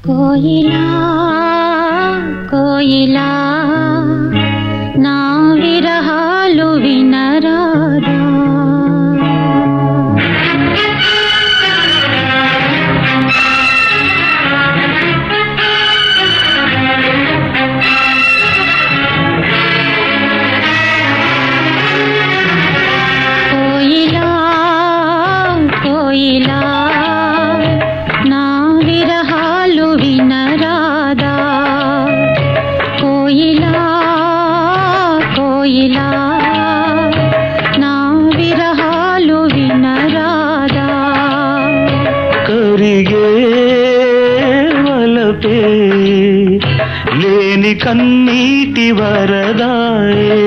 కోయిలా కోయిలా నా విరహాలు వినరాదా కోయిలా కోయిలా నా విరహాలు వినరాదా కోయిలా కోయిలా నా విరహాలు వినరాదా కరిగే వలపే లేని కన్నీటి వరదాయే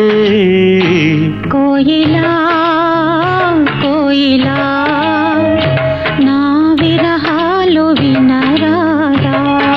కోయిలా కోయిలా నా విరహాలు వినరాదా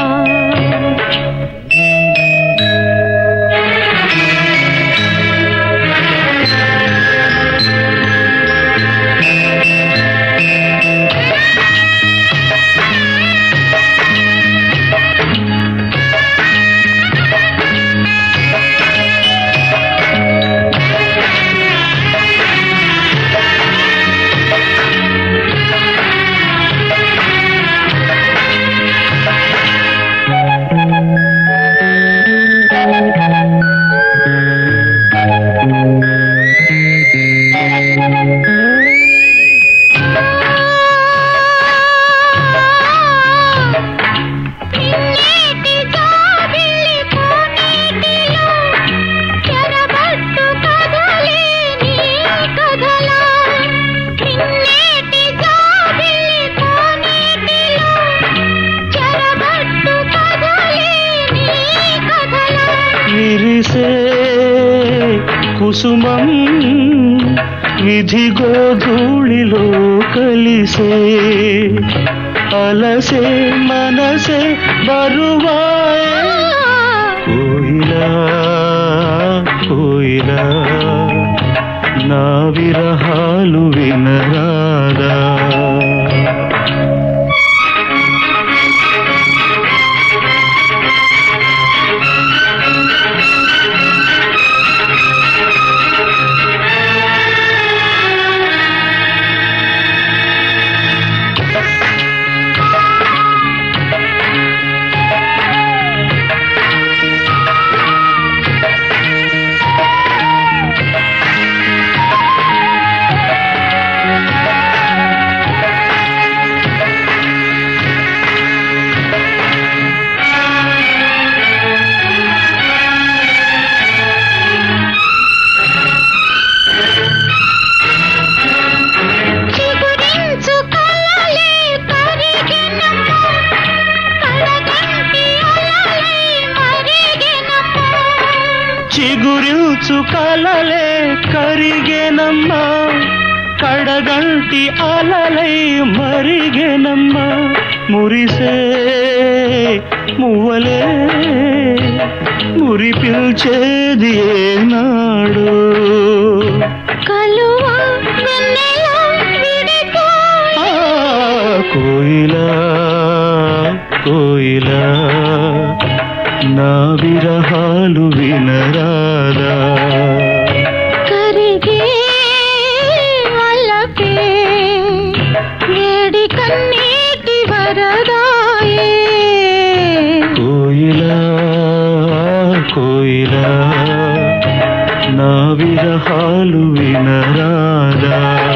నిన్నేటి జాబిల్లి పూనీటిలో చెరబట్టు కదలే నీ కథలా నిన్నేటి జాబిల్లి పూనీటిలో చెరబట్టు కదలే నీ కథలా విరిసే కుసుమం విధి గోధూళిలో కలిసే అలసే మనసే బరువాయే కోయిలా కోయిలా నా విరహాలు వినరాదా చిగురించు కలలే కరిగెనమ్మా కడగంటి అలలై మరిగెనమ్మా చిగురించు కలలే కరిగేనమ్మా కడగంటి అలలై మరిగేనమ్మా మురిసే మువ్వలే మురి పిల్చేది ఏనాడు కలువ వెన్నెల విడిపోయి ఆ, కోయిలా కోయిలా నా విరహాలు వినరాదా కరిగే వలపే వేడి కన్నీటి వరదాయే కోయిలా కోయిలా నా విరహాలు వినరాదా